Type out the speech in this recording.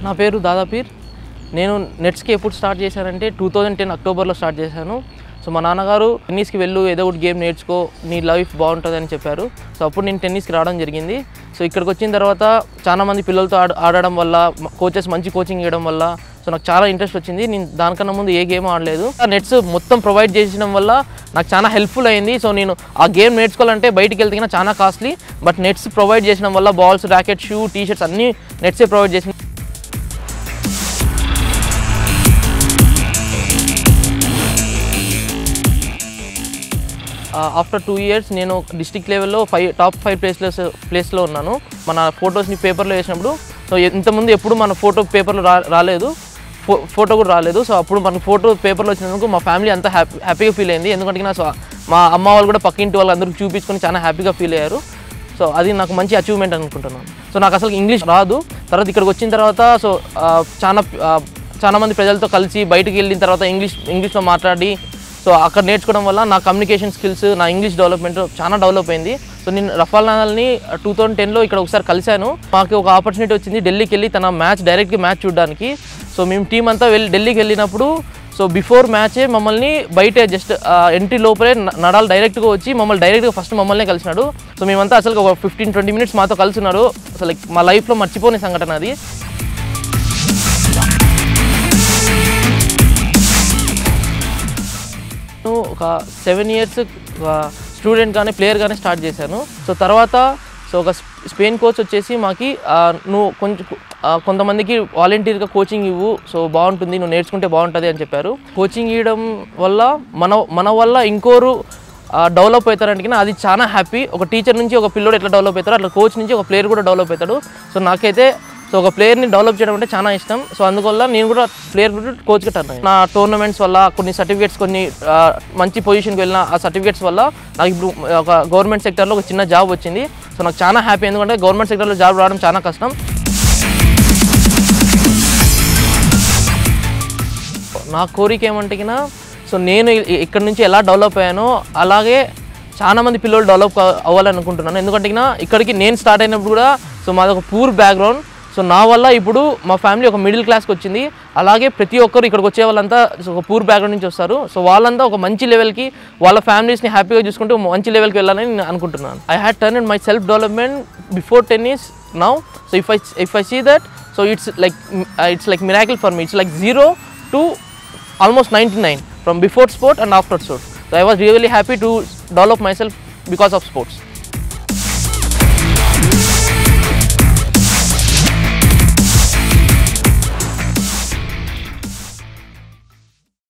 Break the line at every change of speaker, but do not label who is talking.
నా పేరు దాదాపీర్ నేను నెట్స్కి ఎప్పుడు స్టార్ట్ చేశానంటే టూ థౌజండ్ టెన్ అక్టోబర్లో స్టార్ట్ చేశాను సో మా నాన్నగారు టెన్నిస్కి వెళ్ళు ఏదో ఒకటి గేమ్ నేర్చుకో నీ లైఫ్ బాగుంటుంది అని చెప్పారు సో అప్పుడు నేను టెన్నిస్కి రావడం జరిగింది సో ఇక్కడికి వచ్చిన తర్వాత చాలా మంది పిల్లలతో ఆడ ఆడడం వల్ల కోచెస్ మంచి కోచింగ్ ఇవ్వడం వల్ల సో నాకు చాలా ఇంట్రెస్ట్ వచ్చింది నేను దానికన్నా ముందు ఏ గేమ్ ఆడలేదు ఆ నెట్స్ మొత్తం ప్రొవైడ్ చేసడం వల్ల నాకు చాలా హెల్ప్ఫుల్ అయింది సో నేను ఆ గేమ్ నేర్చుకోవాలంటే బయటికి వెళ్తే కన్నా చాలా కాస్ట్లీ బట్ నెట్స్ ప్రొవైడ్ చేసడం వల్ల balls racket shoe T shirts అన్నీ నెట్సే ప్రొవైడ్ చేసింది ఆఫ్టర్ టూ ఇయర్స్ నేను డిస్టిక్ లెవెల్లో ఫైవ్ టాప్ ఫైవ్ ప్లేస్లెస్ ప్లేస్లో ఉన్నాను మన ఫొటోస్ని పేపర్లో వేసినప్పుడు సో ఇంతకుముందు ఎప్పుడు మన ఫోటో పేపర్లో రా రాలేదు ఫో ఫోటో కూడా రాలేదు సో అప్పుడు మన ఫోటో పేపర్లో వచ్చినందుకు మా ఫ్యామిలీ అంతా హ్యాపీ హ్యాపీగా ఫీల్ అయింది ఎందుకంటే నా సో మా అమ్మ వాళ్ళు కూడా పక్కింటి వాళ్ళు అందరికీ చూపించుకొని చాలా హ్యాపీగా ఫీల్ అయ్యారు సో అది నాకు మంచి అచీవ్మెంట్ అనుకుంటున్నాను సో నాకు అసలు ఇంగ్లీష్ రాదు తర్వాత ఇక్కడికి వచ్చిన తర్వాత సో ఆ, చాలా ఆ, చాలా మంది ప్రజలతో కలిసి బయటికి వెళ్ళిన తర్వాత ఇంగ్లీష్ ఇంగ్లీష్లో మాట్లాడి సో అక్కడ నేర్చుకోవడం వల్ల నా కమ్యూనికేషన్ స్కిల్స్ నా ఇంగ్లీష్ డెవలప్మెంట్ చాలా డెవలప్ అయింది సో నేను రఫాల్ నాదల్ని టూ థౌజండ్ టెన్లో ఇక్కడ ఒకసారి కలిశాను మాకు ఒక ఆపర్చునిటీ వచ్చింది ఢిల్లీకి వెళ్ళి తన మ్యాచ్ డైరెక్ట్గా మ్యాచ్ చూడడానికి సో మేము టీం అంతా వెళ్ళి ఢిల్లీకి వెళ్ళినప్పుడు సో బిఫోర్ మ్యాచే మమ్మల్ని బయటే జస్ట్ ఎంట్రీ లోపలే న- నడాల్ డైరెక్ట్గా వచ్చి మమ్మల్ని డైరెక్ట్గా ఫస్ట్ మమ్మల్నే కలిసినాడు సో మేమంతా అసలు ఒక ఫిఫ్టీన్ ట్వంటీ మినిట్స్ మాతో కలిసి ఉన్నారు అసలు like మా లైఫ్లో మర్చిపోని సంఘటన అది నేను ఒక సెవెన్ ఇయర్స్ స్టూడెంట్గానే ప్లేయర్గానే స్టార్ట్ చేశాను సో తర్వాత సో ఒక స్ప్- స్పెయిన్ కోచ్ వచ్చేసి మాకి ఆ, నువ్వు కొంచెం ఆ, కొంతమందికి వాలంటీర్గా కోచింగ్ ఇవ్వు సో బాగుంటుంది నువ్వు నేర్చుకుంటే బాగుంటుంది అని చెప్పారు కోచింగ్ ఇవ్వడం వల్ల మన మన వల్ల ఇంకోరు డెవలప్ అవుతారంటే అది చాలా హ్యాపీ ఒక టీచర్ నుంచి ఒక పిల్లోడు ఎట్లా డెవలప్ అవుతారో అట్లా కోచ్ నుంచి ఒక ప్లేయర్ కూడా డెవలప్ అవుతాడు సో నాకైతే సో ఒక ప్లేయర్ని డెవలప్ చేయడం అంటే చాలా ఇష్టం సో అందువల్ల నేను కూడా ప్లేయర్ కూడా కోచ్గా టర్న్ అయ్యాను నా టోర్నమెంట్స్ వల్ల కొన్ని సర్టిఫికేట్స్ కొన్ని ఆ, మంచి పొజిషన్కి వెళ్ళిన ఆ సర్టిఫికేట్స్ వల్ల నాకు ఇప్పుడు ఒక గవర్నమెంట్ సెక్టర్లో ఒక చిన్న జాబ్ వచ్చింది సో నాకు చాలా హ్యాపీ ఎందుకంటే గవర్నమెంట్ సెక్టర్లో జాబ్ రావడం చాలా కష్టం నా కోరిక ఏమంటే కినా, సో నేను ఇ- ఇక్కడ నుంచి ఎలా డెవలప్ అయ్యానో అలాగే చాలా మంది పిల్లలు డెవలప్ అవ్వాలనుకుంటున్నాను ఎందుకంటే కినా, ఇక్కడికి నేను స్టార్ట్ అయినప్పుడు కూడా సో మాది ఒక పూర్ బ్యాక్గ్రౌండ్ సో నా వల్ల ఇప్పుడు మా ఫ్యామిలీ ఒక మిడిల్ క్లాస్కి వచ్చింది అలాగే ప్రతి ఒక్కరు ఇక్కడికి వచ్చే వాళ్ళంతా సో ఒక పూర్ బ్యాక్గ్రౌండ్ నుంచి వస్తారు సో వాళ్ళంతా ఒక మంచి లెవెల్కి వాళ్ళ ఫ్యామిలీస్ని హ్యాపీగా చూసుకుంటూ మంచి లెవెల్కి వెళ్ళాలని నేను అనుకుంటున్నాను I had turn in my self development before tennis now so if I if I see that so it's like it's like miracle for me it's like zero to almost 99 from before sport and after sport. So I was really happy to develop myself because of sports.